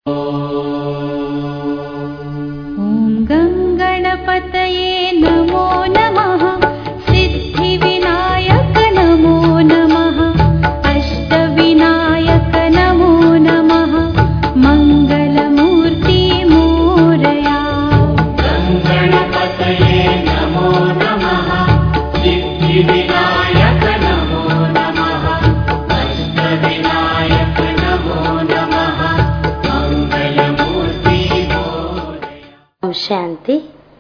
ॐ गं गणपतये नमो नमः सिद्धिविनायक नमो नमः अष्टविनायक नमो नमः मङ्गलमूर्ति मोरया गणपतये नमो नमः सिद्धिविनायक नमो नमः अष्टविनायक नमो नमः मङ्गलमूर्ति ఓం శాంతి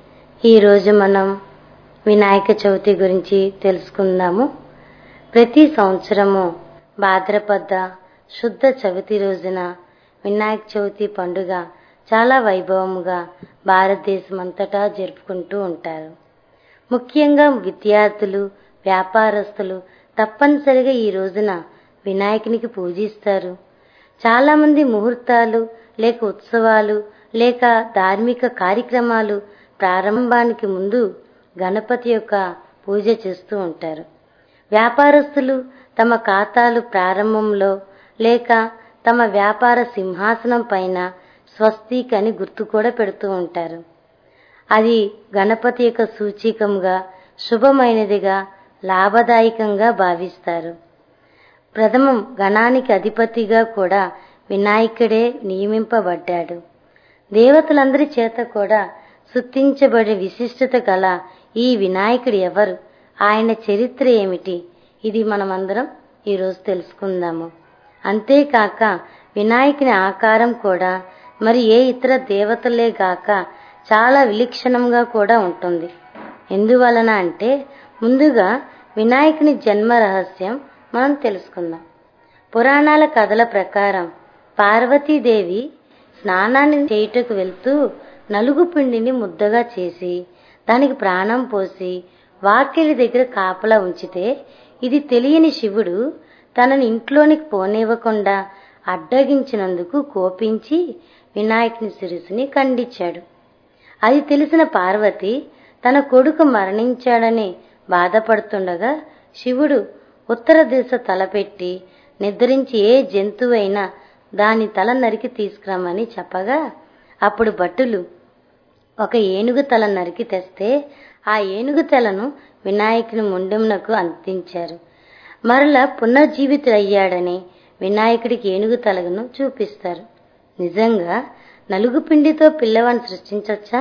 ఈరోజు మనం వినాయక చవితి గురించి తెలుసుకుందాము ప్రతి సంవత్సరము భాద్రపద శుద్ధ చవితి రోజున వినాయక చవితి పండుగ చాలా వైభవముగా భారతదేశం అంతటా జరుపుకుంటూ ఉంటారు ముఖ్యంగా విద్యార్థులు వ్యాపారస్తులు తప్పనిసరిగా ఈ రోజున వినాయకునికి పూజిస్తారు చాలా మంది ముహూర్తాలు లేక ఉత్సవాలు లేక ధార్మిక కార్యక్రమాలు ప్రారంభానికి ముందు గణపతి యొక్క పూజ చేస్తూ ఉంటారు వ్యాపారస్తులు తమ ఖాతాలు ప్రారంభంలో లేక తమ వ్యాపార సింహాసనం పైన స్వస్తిక్ అని గుర్తు కూడా పెడుతూ ఉంటారు అది గణపతి యొక్క సూచికంగా శుభమైనదిగా లాభదాయకంగా భావిస్తారు ప్రథమం గణానికి అధిపతిగా కూడా వినాయకుడే నియమింపబడ్డాడు దేవతలందరి చేత కూడా సుత్తించబడే విశిష్టత గల ఈ వినాయకుడు ఎవరు ఆయన చరిత్ర ఏమిటి ఇది మనమందరం ఈరోజు తెలుసుకుందాము అంతేకాక వినాయకుని ఆకారం కూడా మరి ఏ ఇతర దేవతలే గాక చాలా విలక్షణంగా కూడా ఉంటుంది ఎందువలన అంటే ముందుగా వినాయకుని జన్మ రహస్యం మనం తెలుసుకుందాం పురాణాల కథల ప్రకారం పార్వతీదేవి స్నానాన్ని చేయుటకు వెళ్తూ నలుగు పిండిని ముద్దగా చేసి దానికి ప్రాణం పోసి వాకిలి దగ్గర కాపలా ఉంచితే ఇది తెలియని శివుడు తనని ఇంట్లోనికి పోనివ్వకుండా అడ్డగించినందుకు కోపించి వినాయకుని శిరస్సుని ఖండించాడు అది తెలిసిన పార్వతి తన కొడుకు మరణించాడని బాధపడుతుండగా శివుడు ఉత్తర దిశ తలపెట్టి నిద్రించి ఏ జంతువైనా దాని తల నరికి తీసుకురమ్మని చెప్పగా అప్పుడు భటులు ఒక ఏనుగు తల నరికి తెస్తే ఆ ఏనుగు తలను వినాయకుని ముండెమునకు అందించారు మరలా పునర్జీవితుడయ్యాడని వినాయకుడికి ఏనుగు తలను చూపిస్తారు నిజంగా నలుగు పిండితో పిల్లవాడిని సృష్టించొచ్చా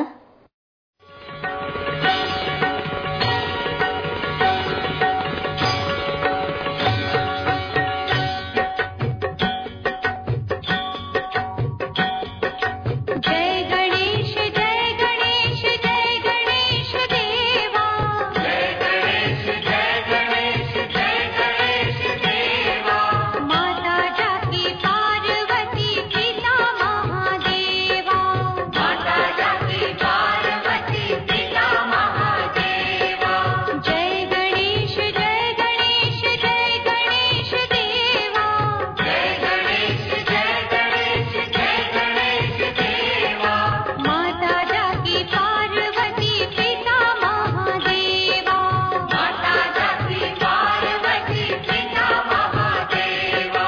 जय गणेश जय गणेश जय गणेश देवा जय गणेश जय गणेश जय गणेश देवा माता जाकी पार्वती पिता महादेवा माता जाती पार्वती पिता महादेवा जय गणेश जय गणेश जय गणेश देवा जय गणेश जय गणेश जय गणेश देवा माता जाकी पार्वती पिता महादेवा माता जाती पार्वती पिता महादेवा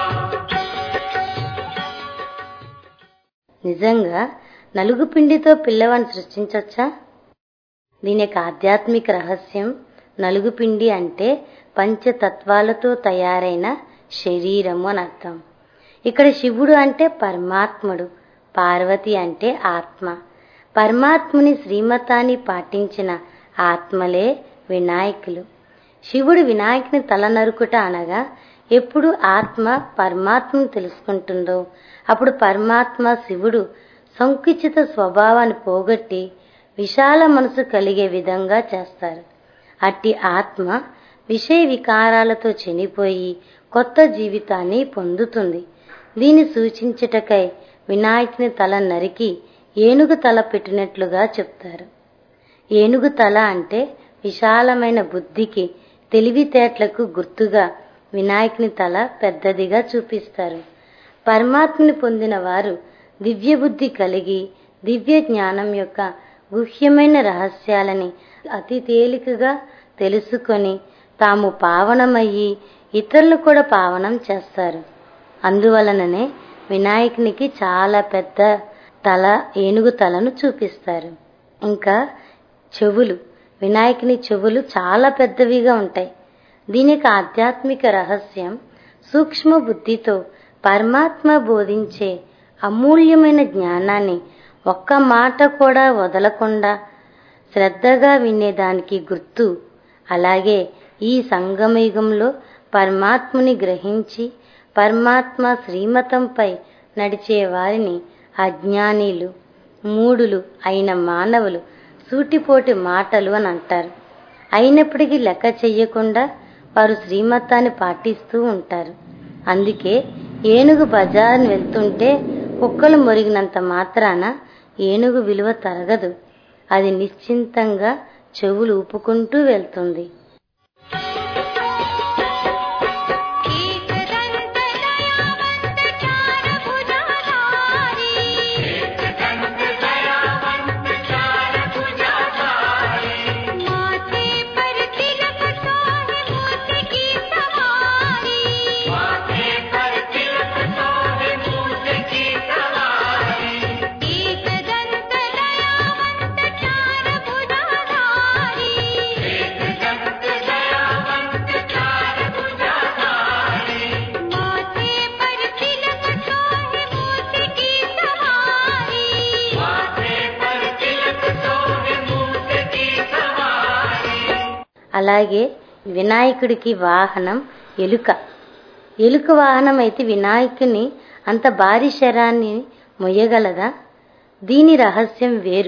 నిజంగా నలుగు పిండితో పిల్లవాడిని సృష్టించొచ్చా దీని యొక్క ఆధ్యాత్మిక రహస్యం నలుగు పిండి అంటే పంచతత్వాలతో తయారైన శరీరము అని అర్థం ఇక్కడ శివుడు అంటే పరమాత్ముడు పార్వతి అంటే ఆత్మ పరమాత్ముని శ్రీమతాన్ని పాటించిన ఆత్మలే వినాయకులు శివుడు వినాయకుని తల నరుకుట అనగా ఎప్పుడు ఆత్మ పరమాత్మను తెలుసుకుంటుందో అప్పుడు పరమాత్మ శివుడు సంకుచిత స్వభావాన్ని పోగొట్టి విశాల మనసు కలిగే విధంగా చేస్తారు అట్టి ఆత్మ విషయ వికారాలతో చనిపోయి కొత్త జీవితాన్ని పొందుతుంది దీన్ని సూచించుటకై వినాయకుని తల నరికి ఏనుగు తల పెట్టినట్లుగా చెప్తారు ఏనుగు తల అంటే విశాలమైన బుద్ధికి తెలివితేటలకు గుర్తుగా వినాయకుని తల పెద్దదిగా చూపిస్తారు పరమాత్మని పొందిన వారు దివ్య బుద్ధి కలిగి దివ్య జ్ఞానం యొక్క గుహ్యమైన రహస్యాలని అతి తేలికగా తెలుసుకొని తాము పావనమయ్యి ఇతరులు కూడా పావనం చేస్తారు అందువలననే వినాయకునికి చాలా పెద్ద తల ఏనుగు తలను చూపిస్తారు ఇంకా చెవులు వినాయకుని చెవులు చాలా పెద్దవిగా ఉంటాయి దీనికి ఆధ్యాత్మిక రహస్యం సూక్ష్మ బుద్ధితో పరమాత్మ బోధించే అమూల్యమైన జ్ఞానాన్ని ఒక్క మాట కూడా వదలకుండా శ్రద్ధగా వినేదానికి గుర్తు అలాగే ఈ సంగమయుగంలో పరమాత్ముని గ్రహించి పరమాత్మ శ్రీమతంపై నడిచే వారిని అజ్ఞానీలు మూడులు అయిన మానవులు సూటిపోటి మాటలు అని అంటారు అయినప్పటికీ లెక్క చెయ్యకుండా వారు శ్రీమతాన్ని పాటిస్తూ ఉంటారు అందుకే ఏనుగు బజార్ని వెళ్తుంటే కుక్కలు మొరిగినంత మాత్రాన ఏనుగు విలువ తరగదు అది నిశ్చింతంగా చెవులు ఊపుకుంటూ వెళ్తుంది एकदन्त दयावन्त चार भुजाधारी माथे पर तिलक सोहे मोती की सवारी एकदन्त दयावन्त चार भुजाधारी माथे पर तिलक सोहे मोती की सवारी అలాగే వినాయకుడికి వాహనం ఎలుక ఎలుక వాహనం అయితే వినాయకుని అంత భారీ శరాన్ని మొయ్యగలదా దీని రహస్యం వేరు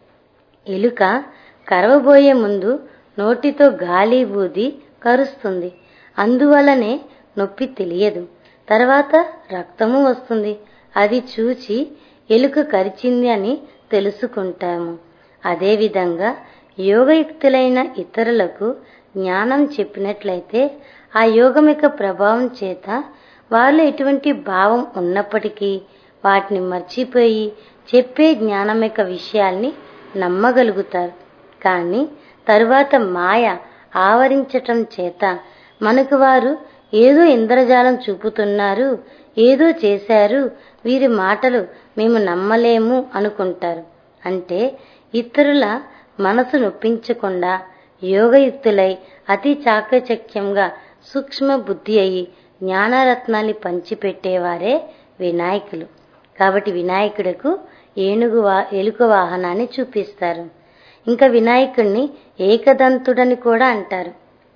ఎలుక కరవబోయే ముందు నోటితో గాలి ఊది కరుస్తుంది అందువలనే నొప్పి తెలియదు తర్వాత రక్తము వస్తుంది అది చూచి ఎలుక కరిచింది అని తెలుసుకుంటాము అదేవిధంగా యోగయుక్తులైన ఇతరులకు జ్ఞానం చెప్పినట్లయితే ఆ యోగం యొక్క ప్రభావం చేత వాళ్ళు ఎటువంటి భావం ఉన్నప్పటికీ వాటిని మర్చిపోయి చెప్పే జ్ఞానం యొక్క విషయాల్ని నమ్మగలుగుతారు కానీ తరువాత మాయ ఆవరించటం చేత మనకు వారు ఏదో ఇంద్రజాలం చూపుతున్నారు ఏదో చేశారు వీరి మాటలు మేము నమ్మలేము అనుకుంటారు అంటే ఇతరుల మనసు నొప్పించకుండా యోగయుక్తులై అతి చాకచక్యంగా సూక్ష్మ బుద్ధి అయి జ్ఞానరత్నాన్ని పంచిపెట్టేవారే వినాయకులు కాబట్టి వినాయకుడుకు ఏనుగు వా ఎలుక వాహనాన్ని చూపిస్తారు ఇంకా వినాయకుడిని ఏకదంతుడని కూడా అంటారు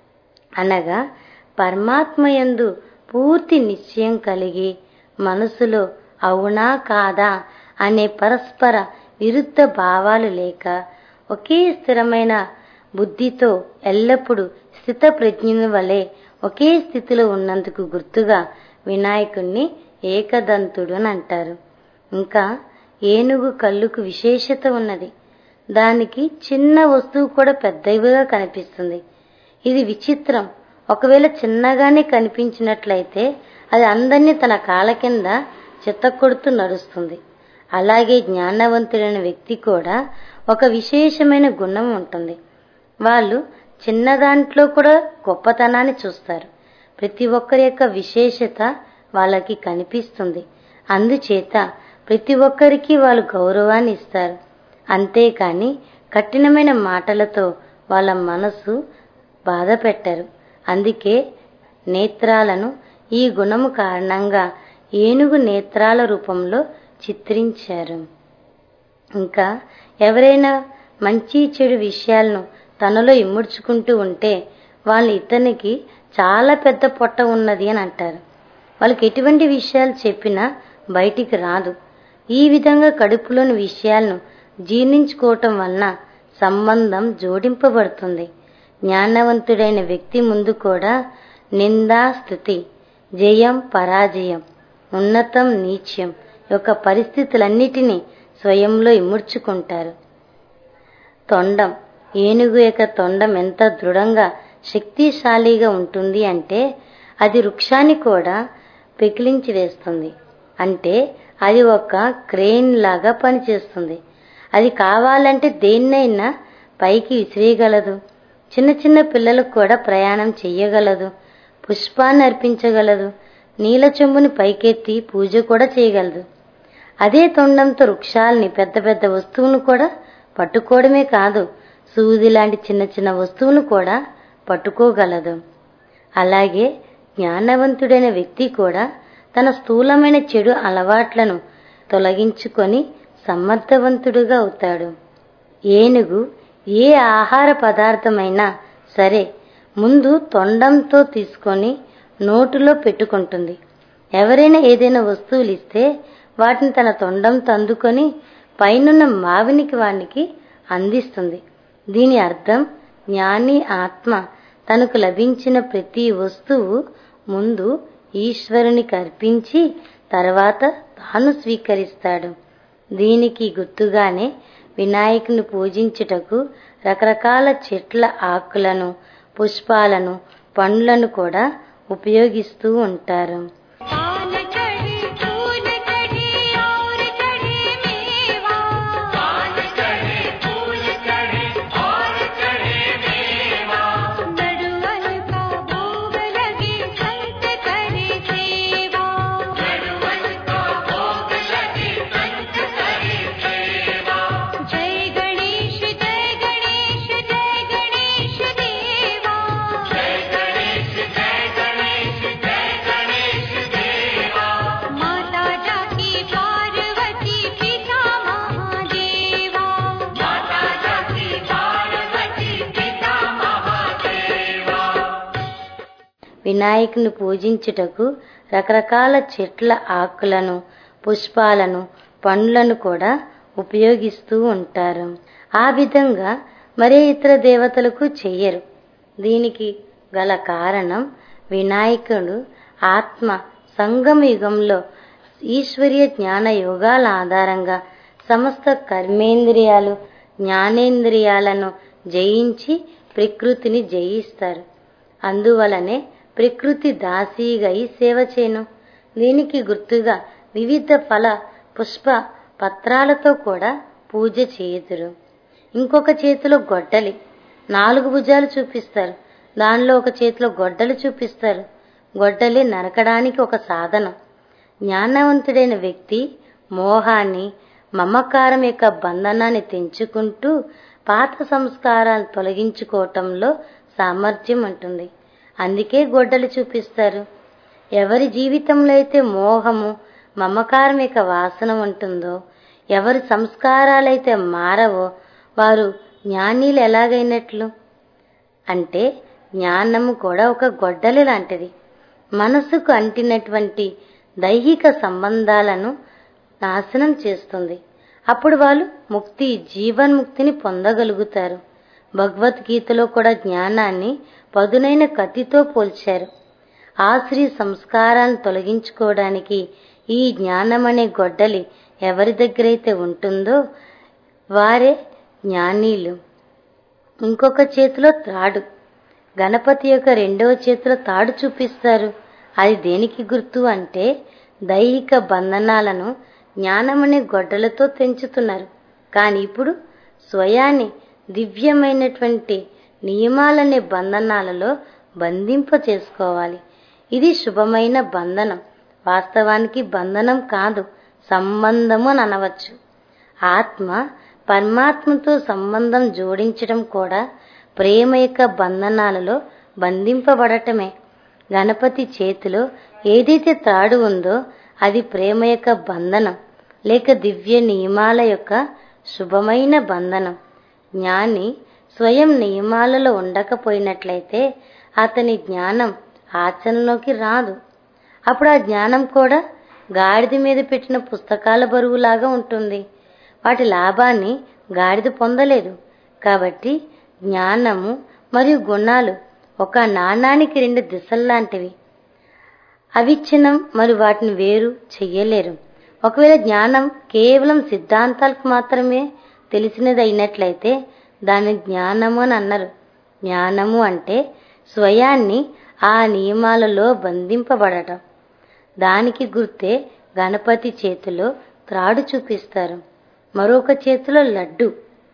అనగా పరమాత్మయందు పూర్తి నిశ్చయం కలిగి మనసులో అవునా కాదా అనే పరస్పర విరుద్ధ భావాలు లేక ఒకే స్థిరమైన బుద్ధితో ఎల్లప్పుడూ స్థిత ప్రజ్ఞుని వలె ఒకే స్థితిలో ఉన్నందుకు గుర్తుగా వినాయకుణ్ణి ఏకదంతుడు అని అంటారు ఇంకా ఏనుగు కళ్ళుకు విశేషత ఉన్నది దానికి చిన్న వస్తువు కూడా పెద్దవిగా కనిపిస్తుంది ఇది విచిత్రం ఒకవేళ చిన్నగానే కనిపించినట్లయితే అది అందరినీ తన కాళ్ళ కింద చిత్తకొడుతూ నడుస్తుంది అలాగే జ్ఞానవంతుడైన వ్యక్తి కూడా ఒక విశేషమైన గుణం ఉంటుంది వాళ్ళు చిన్న దాంట్లో కూడా గొప్పతనాన్ని చూస్తారు ప్రతి ఒక్కరి యొక్క విశేషత వాళ్ళకి కనిపిస్తుంది అందుచేత ప్రతి ఒక్కరికి వాళ్ళు గౌరవాన్ని ఇస్తారు అంతేకాని కఠినమైన మాటలతో వాళ్ళ మనసు బాధ పెట్టరు అందుకే నేత్రాలను ఈ గుణము కారణంగా ఏనుగు నేత్రాల రూపంలో చిత్రించారు ఇంకా ఎవరైనా మంచి చెడు విషయాలను తనలో ఇముడ్చుకుంటూ ఉంటే వాళ్ళు ఇతనికి చాలా పెద్ద పొట్ట ఉన్నది అని అంటారు వాళ్ళకి ఎటువంటి విషయాలు చెప్పినా బయటికి రాదు ఈ విధంగా కడుపులోని విషయాలను జీర్ణించుకోవటం వలన సంబంధం జోడింపబడుతుంది జ్ఞానవంతుడైన వ్యక్తి ముందు కూడా నిందా స్థుతి జయం పరాజయం ఉన్నతం నీచ్యం యొక్క పరిస్థితులన్నిటినీ స్వయంలో ఇముడ్చుకుంటారు తొండం ఏనుగు యొక్క తొండం ఎంత దృఢంగా శక్తిశాలిగా ఉంటుంది అంటే అది వృక్షాన్ని కూడా పెకిలించి వేస్తుంది అంటే అది ఒక క్రెయిన్ లాగా పనిచేస్తుంది అది కావాలంటే దేన్నైనా పైకి విసిరేయగలదు చిన్న చిన్న పిల్లలకు కూడా ప్రయాణం చెయ్యగలదు పుష్పాన్ని అర్పించగలదు నీల చెంబుని పైకెత్తి పూజ కూడా చేయగలదు అదే తొండంతో వృక్షాల్ని పెద్ద పెద్ద వస్తువును కూడా పట్టుకోవడమే కాదు సూది లాంటి చిన్న చిన్న వస్తువును కూడా పట్టుకోగలదు అలాగే జ్ఞానవంతుడైన వ్యక్తి కూడా తన స్థూలమైన చెడు అలవాట్లను తొలగించుకొని సమర్థవంతుడుగా అవుతాడు ఏనుగు ఏ ఆహార పదార్థమైనా సరే ముందు తొండంతో తీసుకొని నోటులో పెట్టుకుంటుంది ఎవరైనా ఏదైనా వస్తువులు ఇస్తే వాటిని తన తొండంతో అందుకొని పైనున్న మావినికి వానికి అందిస్తుంది దీని అర్థం జ్ఞాని ఆత్మ తనకు లభించిన ప్రతి వస్తువు ముందు ఈశ్వరునికి అర్పించి తర్వాత తాను స్వీకరిస్తాడు దీనికి గుర్తుగానే వినాయకుని పూజించుటకు రకరకాల చెట్ల ఆకులను పుష్పాలను పండ్లను కూడా ఉపయోగిస్తూ ఉంటారు पान चढ़े फूल चढ़े और चढ़े मेवा पान चढ़े फूल चढ़े और चढ़े मेवा नड़ुअल का भोग लगे संत करे सेवा गरुवन का भोग लगे संत करे सेवा जय गणेश जय गणेश जय गणेश देवा जय गणेश जय गणेश जय गणेश देवा माता जाकी पार्वती पिता महादेवा माता जाकी पार्वती पिता महादेवा వినాయకుని పూజించుటకు రకరకాల చెట్ల ఆకులను పుష్పాలను పండ్లను కూడా ఉపయోగిస్తూ ఉంటారు ఆ విధంగా మరే ఇతర దేవతలకు చెయ్యరు దీనికి గల కారణం వినాయకుడు ఆత్మ సంగమ యుగంలో ఈశ్వరీయ జ్ఞాన యోగాల ఆధారంగా సమస్త కర్మేంద్రియాలు జ్ఞానేంద్రియాలను జయించి ప్రకృతిని జయిస్తారు అందువలనే ప్రకృతి దాసీగా ఈ సేవ చేయను దీనికి గుర్తుగా వివిధ ఫల పుష్ప పత్రాలతో కూడా పూజ చేయుదురు ఇంకొక చేతిలో గొడ్డలి నాలుగు భుజాలు చూపిస్తారు దానిలో ఒక చేతిలో గొడ్డలి చూపిస్తారు గొడ్డలి నరకడానికి ఒక సాధనం జ్ఞానవంతుడైన వ్యక్తి మోహాన్ని మమకారం యొక్క బంధనాన్ని తెంచుకుంటూ పాత సంస్కారాలు తొలగించుకోవటంలో సామర్థ్యం ఉంటుంది అందుకే గొడ్డలి చూపిస్తారు ఎవరి జీవితంలో అయితే మోహము మమకారం యొక్క వాసన ఉంటుందో ఎవరి సంస్కారాలైతే మారవో వారు జ్ఞానీలు ఎలాగైనట్లు అంటే జ్ఞానము కూడా ఒక గొడ్డలి లాంటిది మనసుకు అంటినటువంటి దైహిక సంబంధాలను నాశనం చేస్తుంది అప్పుడు వాళ్ళు ముక్తి జీవన్ముక్తిని పొందగలుగుతారు భగవద్గీతలో కూడా జ్ఞానాన్ని పదునైన కత్తితో పోల్చారు ఆశ్రీ సంస్కారాలను తొలగించుకోవడానికి ఈ జ్ఞానమనే గొడ్డలి ఎవరి దగ్గరైతే ఉంటుందో వారే జ్ఞానీలు ఇంకొక చేతిలో త్రాడు గణపతి యొక్క రెండవ చేతిలో తాడు చూపిస్తారు అది దేనికి గుర్తు అంటే దైహిక బంధనాలను జ్ఞానమనే గొడ్డలతో తెంచుతున్నారు కానీ ఇప్పుడు స్వయాన్ని దివ్యమైనటువంటి నియమాలనే బంధనాలలో బంధింప చేసుకోవాలి ఇది శుభమైన బంధనం వాస్తవానికి బంధనం కాదు సంబంధము అని అనవచ్చు ఆత్మ పరమాత్మతో సంబంధం జోడించడం కూడా ప్రేమ యొక్క బంధనాలలో బంధింపబడటమే గణపతి చేతిలో ఏదైతే తాడు ఉందో అది ప్రేమ యొక్క బంధనం లేక దివ్య నియమాల యొక్క శుభమైన బంధనం జ్ఞాని స్వయం నియమాలలో ఉండకపోయినట్లయితే అతని జ్ఞానం ఆచరణలోకి రాదు అప్పుడు ఆ జ్ఞానం కూడా గాడిద మీద పెట్టిన పుస్తకాల బరువులాగా ఉంటుంది వాటి లాభాన్ని గాడిద పొందలేదు కాబట్టి జ్ఞానము మరియు గుణాలు ఒక నాణానికి రెండు దిశల్లాంటివి అవిచ్ఛిన్నం మరి వాటిని వేరు చెయ్యలేరు ఒకవేళ జ్ఞానం కేవలం సిద్ధాంతాలకు మాత్రమే తెలిసినది అయినట్లయితే దాని జ్ఞానము అని అన్నారు జ్ఞానము అంటే స్వయాన్ని ఆ నియమాలలో బంధింపబడటం దానికి గుర్తే గణపతి చేతిలో త్రాడు చూపిస్తారు మరొక చేతిలో లడ్డు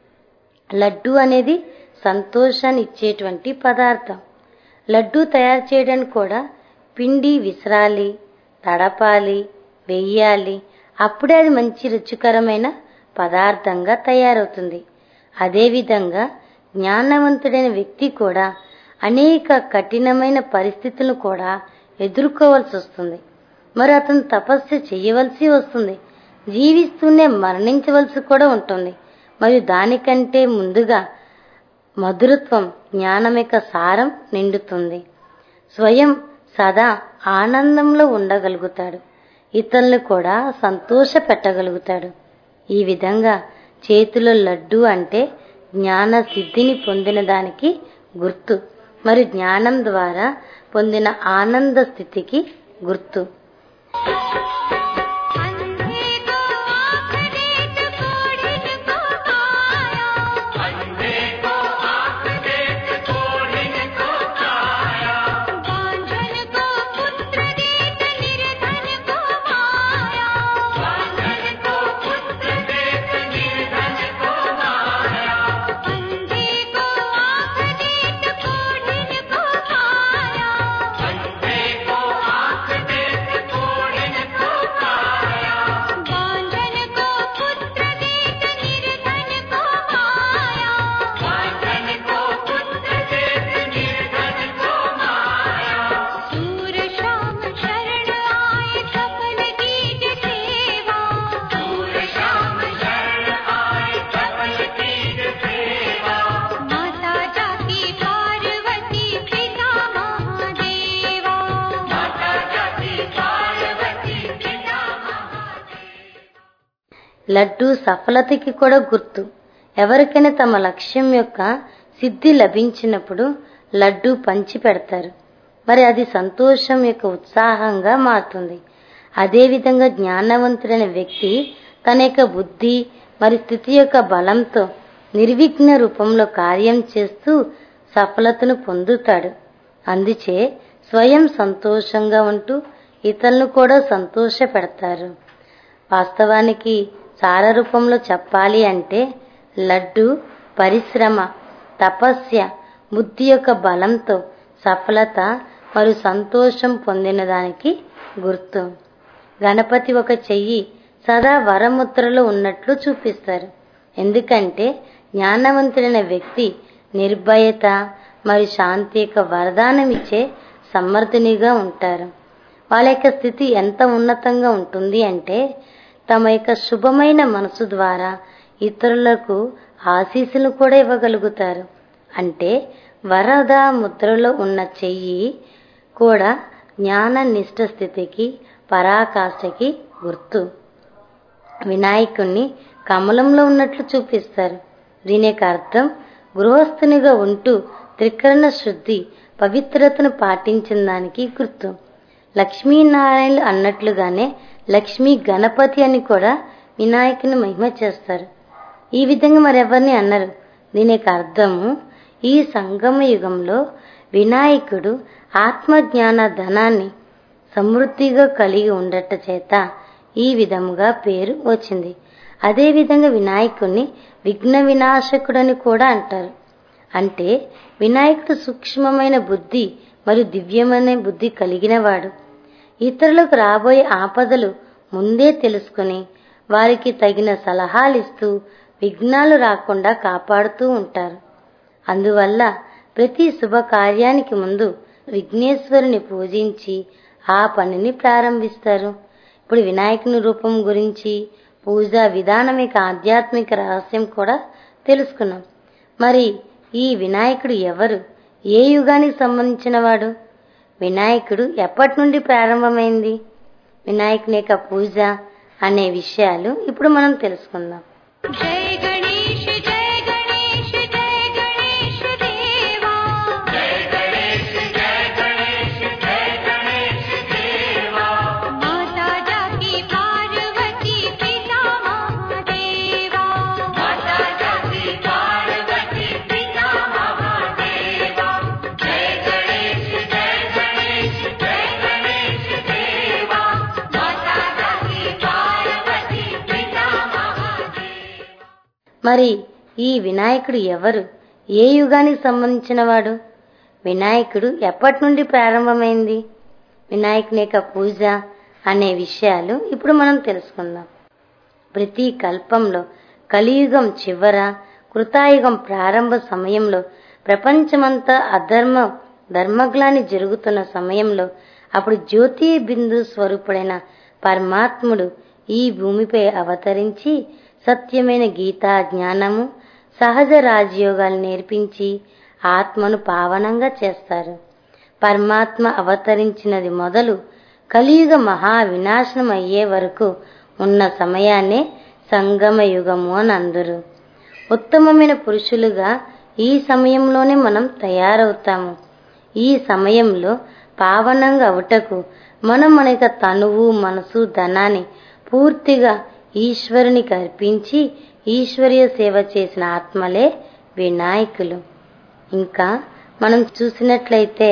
లడ్డు అనేది సంతోషాన్ని ఇచ్చేటువంటి పదార్థం లడ్డు తయారు చేయడానికి కూడా పిండి విసరాలి తడపాలి వెయ్యాలి అప్పుడే అది మంచి రుచికరమైన పదార్థంగా తయారవుతుంది అదేవిధంగా జ్ఞానవంతుడైన వ్యక్తి కూడా అనేక కఠినమైన పరిస్థితులను కూడా ఎదుర్కోవాల్సి వస్తుంది మరి అతను తపస్సు చేయవలసి వస్తుంది జీవిస్తూనే మరణించవలసి కూడా ఉంటుంది మరియు దానికంటే ముందుగా మధురత్వం జ్ఞానం యొక్క సారం నిండుతుంది స్వయం సదా ఆనందంలో ఉండగలుగుతాడు ఇతరులను కూడా సంతోష పెట్టగలుగుతాడు ఈ విధంగా చేతిలో లడ్డు అంటే జ్ఞాన సిద్ధిని పొందిన దానికి గుర్తు మరి జ్ఞానం ద్వారా పొందిన ఆనంద స్థితికి గుర్తు अंधे को आँख दे तो कोढ़िन को काया अंधे को आँख देख कोढ़िन को काया बांझन को पुत्र दे तो निर्धन को माया बांधन को पुत्र देख निर्धन को माया अंधे को आँख दे तो कोढ़िन को काया अंधे को आँख देख कोढ़िन को काया बांझन को पुत्र दे तो निर्धन को माया बांधन को पुत्र देख निर्धन को माया सूर शाम शरण आए सफल कीज सेवा दूर श्याम शरण आए सफल कीज सेवा माता जाकी पार्वती पिता महादेवा माता जाति पार्वती पिता महादेव లడ్డు సఫలతకి కూడా గుర్తు ఎవరికైనా తమ లక్ష్యం యొక్క సిద్ధి లభించినప్పుడు లడ్డు పంచి పెడతారు మరి అది సంతోషం యొక్క ఉత్సాహంగా మారుతుంది అదేవిధంగా జ్ఞానవంతుడైన వ్యక్తి తన యొక్క బుద్ధి మరి స్థితి యొక్క బలంతో నిర్విఘ్న రూపంలో కార్యం చేస్తూ సఫలతను పొందుతాడు అందుచే స్వయం సంతోషంగా ఉంటూ ఇతరులను కూడా సంతోష పెడతారు వాస్తవానికి సార రూపంలో చెప్పాలి అంటే లడ్డు పరిశ్రమ తపస్య బుద్ధి యొక్క బలంతో సఫలత మరియు సంతోషం పొందిన దానికి గుర్తు గణపతి ఒక చెయ్యి సదా వరముద్రలో ఉన్నట్లు చూపిస్తారు ఎందుకంటే జ్ఞానవంతుడైన వ్యక్తి నిర్భయత మరియు శాంతి యొక్క వరదానం ఇచ్చే సమర్థునిగా ఉంటారు వాళ్ళ యొక్క స్థితి ఎంత ఉన్నతంగా ఉంటుంది అంటే తమ యొక్క శుభమైన మనసు ద్వారా ఇతరులకు ఆశీస్సులు కూడా ఇవ్వగలుగుతారు అంటే వరద ముద్రలో ఉన్న చెయ్యి కూడా జ్ఞాన నిష్ట స్థితికి పరాకాష్ఠకి గుర్తు వినాయకుణ్ణి కమలంలో ఉన్నట్లు చూపిస్తారు దీని యొక్క అర్థం గృహస్థునిగా ఉంటూ త్రికరణ శుద్ధి పవిత్రతను పాటించిన దానికి గుర్తు లక్ష్మీనారాయణులు అన్నట్లుగానే లక్ష్మీ గణపతి అని కూడా వినాయకుని మహిమ చేస్తారు ఈ విధంగా మరెవరిని అన్నారు దీని యొక్క అర్థము ఈ సంగమ యుగంలో వినాయకుడు ఆత్మజ్ఞాన ధనాన్ని సమృద్ధిగా కలిగి ఉండట చేత ఈ విధముగా పేరు వచ్చింది అదేవిధంగా వినాయకుడిని విఘ్న వినాశకుడని కూడా అంటారు అంటే వినాయకుడు సూక్ష్మమైన బుద్ధి మరియు దివ్యమైన బుద్ధి కలిగినవాడు ఇతరులకు రాబోయే ఆపదలు ముందే తెలుసుకుని వారికి తగిన సలహాలు ఇస్తూ విఘ్నాలు రాకుండా కాపాడుతూ ఉంటారు అందువల్ల ప్రతి శుభకార్యానికి ముందు విఘ్నేశ్వరుని పూజించి ఆ పనిని ప్రారంభిస్తారు ఇప్పుడు వినాయకుని రూపం గురించి పూజా విధానం యొక్క ఆధ్యాత్మిక రహస్యం కూడా తెలుసుకున్నాం మరి ఈ వినాయకుడు ఎవరు ఏ యుగానికి సంబంధించిన వాడు వినాయకుడు ఎప్పటి నుండి ప్రారంభమైంది వినాయకుని యొక్క పూజ అనే విషయాలు ఇప్పుడు మనం తెలుసుకుందాం जय गणेश जय गणेश जय गणेश देवा जय गणेश जय गणेश जय गणेश देवा माता जाकी पार्वती पिता महादेवा माता जाति पार्वती पिता महादेवा जय गणेश जय गणेश जय गणेश देवा माता जाति पार्वती पिता महादेवा మరి ఈ వినాయకుడు ఎవరు ఏ యుగానికి సంబంధించిన వాడు వినాయకుడు ఎప్పటి నుండి ప్రారంభమైంది వినాయకుని యొక్క పూజ అనే విషయాలు ఇప్పుడు మనం తెలుసుకుందాం ప్రతి కల్పంలో కలియుగం చివర కృతాయుగం ప్రారంభ సమయంలో ప్రపంచమంతా అధర్మ ధర్మగ్లాని జరుగుతున్న సమయంలో అప్పుడు జ్యోతి బిందు స్వరూపుడైన పరమాత్ముడు ఈ భూమిపై అవతరించి సత్యమైన గీతా జ్ఞానము సహజ రాజయోగాలు నేర్పించి ఆత్మను పావనంగా చేస్తారు పరమాత్మ అవతరించినది మొదలు కలియుగ మహా వినాశనం అయ్యే వరకు ఉన్న సమయాన్నే సంగమ యుగము అని అందరు ఉత్తమమైన పురుషులుగా ఈ సమయంలోనే మనం తయారవుతాము ఈ సమయంలో పావనంగా అవుటకు మనం మన యొక్క తనువు మనసు ధనాన్ని పూర్తిగా ఈశ్వరునికి అర్పించి ఈశ్వరీయ సేవ చేసిన ఆత్మలే వినాయకులు ఇంకా మనం చూసినట్లయితే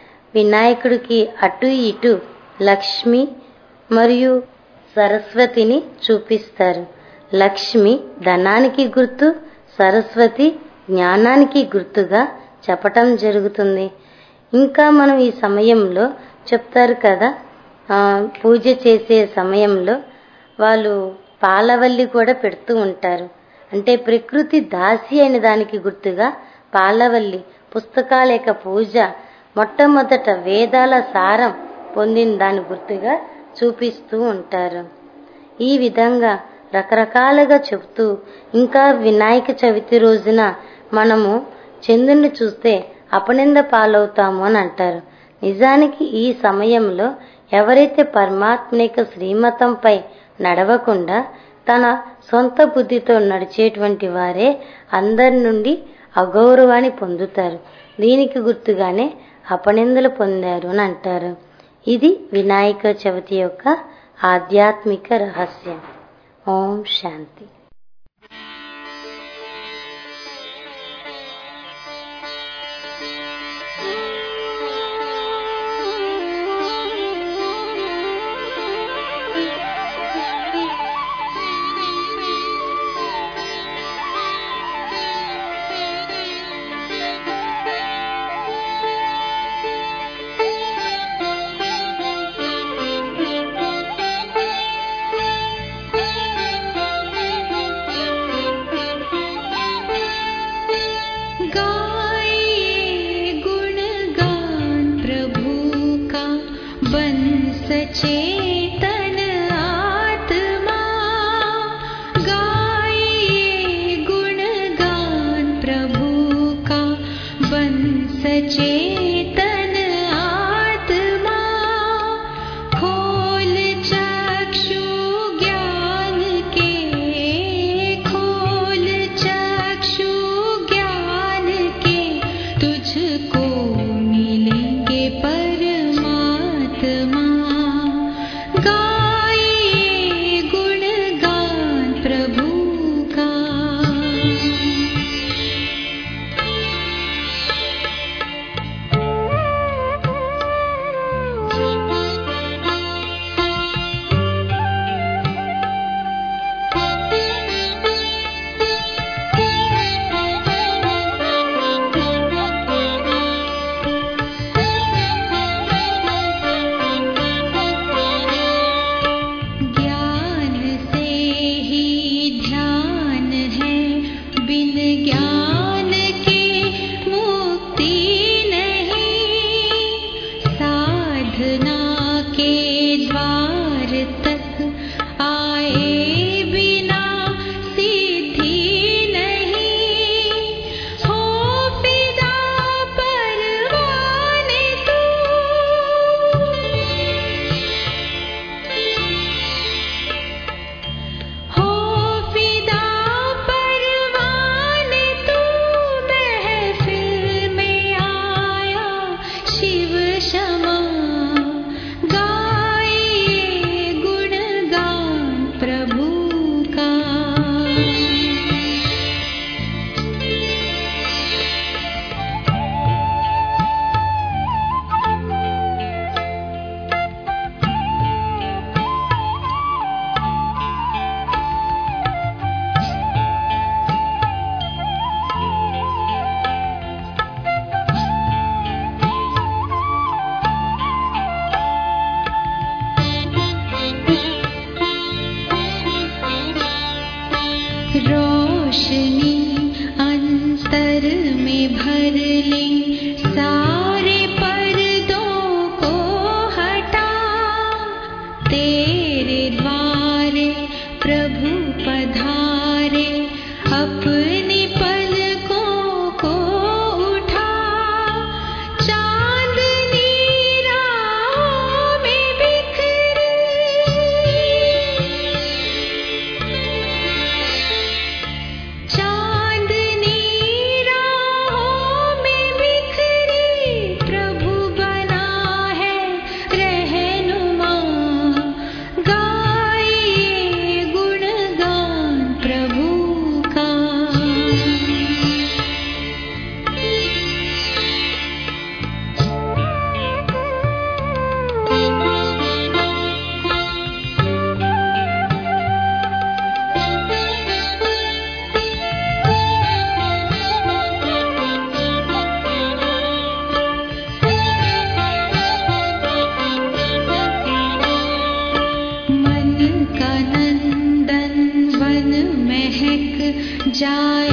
వినాయకుడికి అటు ఇటు లక్ష్మి మరియు సరస్వతిని చూపిస్తారు లక్ష్మి ధనానికి గుర్తు సరస్వతి జ్ఞానానికి గుర్తుగా చెప్పటం జరుగుతుంది ఇంకా మనం ఈ సమయంలో చెప్తారు కదా ఆ, పూజ చేసే సమయంలో వాళ్ళు పాలవల్లి కూడా పెడుతూ ఉంటారు అంటే ప్రకృతి దాసి అయిన దానికి గుర్తుగా పాలవల్లి పుస్తకాల యొక్క పూజ మొట్టమొదట వేదాల సారం పొందిన దాని గుర్తుగా చూపిస్తూ ఉంటారు ఈ విధంగా రకరకాలుగా చెప్తూ ఇంకా వినాయక చవితి రోజున మనము చంద్రుని చూస్తే అపనింద పాలవుతాము అని అంటారు నిజానికి ఈ సమయంలో ఎవరైతే పరమాత్మ యొక్క శ్రీమతంపై నడవకుండా తన సొంత బుద్ధితో నడిచేటువంటి వారే అందరి నుండి అగౌరవాన్ని పొందుతారు దీనికి గుర్తుగానే అపనిందలు పొందారు అని అంటారు ఇది వినాయక చవితి యొక్క ఆధ్యాత్మిక రహస్యం ఓం శాంతి Thank you. रोशनी अंतर में भर ले सारे पर्दों को हटा तेरे द्वारे प्रभु पधारे अपनी पलकों को उठा चांदनी राहों में बिखरी चांदनी राहों में बिखरी प्रभु बना है रहनुमा गाइए गुणगान प्रभु का मन का नंदन वन महक जाए